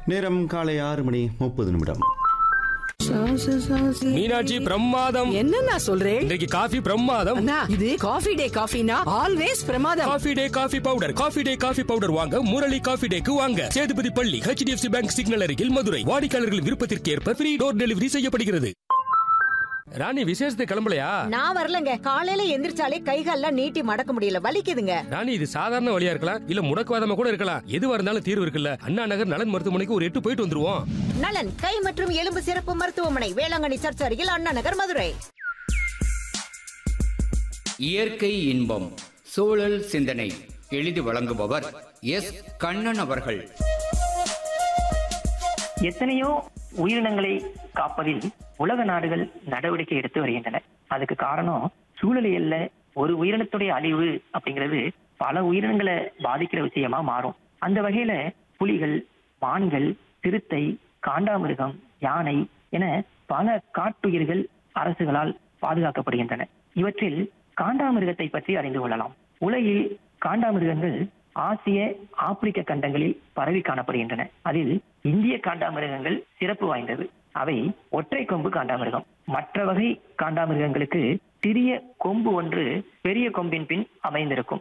நேரம் காலை ஆறு மணி முப்பது நிமிடம் மீனாட்சி பிரமாதம் என்னண்ணா சொல்றேன் இன்றைக்கு காஃபி பிரமாதம் அண்ணா இது காஃபி டே காஃபினா ஆல்வேஸ் பிரமாதம் coffee day coffee powder coffee day coffee powder வாங்க முரளி காஃபி டேக்கு வாங்க சேதுபதி பள்ளி ஹெச்டிஎஃப்சி பேங்க் சிக்னல் அருகில் மதுரை வாடிக்கையாளர்களின் விருப்பத்திற்கு ஏற்ப ஃப்ரீ டோர் டெலிவரி செய்யப்படுகிறது ராணி விசேஷத்துக்கு கிளம்பலையா நான் வரலங்க காலையில எந்திரிச்சாலே கைகால்லாம் நீட்டி மடக்க முடியல வலிக்குதுங்க ராணி இது சாதாரண வழியா இருக்கலாம் இல்ல முடக்குவாதமா கூட இருக்கலாம் எதுவா இருந்தாலும் தீர்வு இருக்குல்ல அண்ணா நகர் நலன் மருத்துவமனைக்கு ஒரு எட்டு போயிட்டு வந்துருவோம் நலன் கை மற்றும் எலும்பு சிறப்பு மருத்துவமனை வேளாங்கண்ணி சர்ச் அருகில் அண்ணா நகர் மதுரை இயற்கை இன்பம் சூழல் சிந்தனை எழுதி வழங்குபவர் எஸ் கண்ணன் அவர்கள் எத்தனையோ உயிரினங்களை காப்பதில் உலக நாடுகள் நடவடிக்கை எடுத்து வருகின்றன அதுக்கு காரணம் சூழலியல்ல ஒரு உயிரினத்துடைய அழிவு அப்படிங்கிறது பல உயிரினங்களை பாதிக்கிற விஷயமா மாறும் அந்த வகையில புலிகள் மான்கள் சிறுத்தை காண்டாமிருகம் யானை என பல காட்டுயிர்கள் அரசுகளால் பாதுகாக்கப்படுகின்றன இவற்றில் காண்டாமிருகத்தை பற்றி அறிந்து கொள்ளலாம் உலகில் காண்டாமிருகங்கள் ஆசிய ஆப்பிரிக்க கண்டங்களில் பரவி காணப்படுகின்றன அதில் இந்திய காண்டாமிருகங்கள் சிறப்பு வாய்ந்தது அவை ஒற்றை கொம்பு காண்டாமிருகம் மற்ற வகை காண்டாமிருகங்களுக்கு சிறிய கொம்பு ஒன்று பெரிய கொம்பின் பின் அமைந்திருக்கும்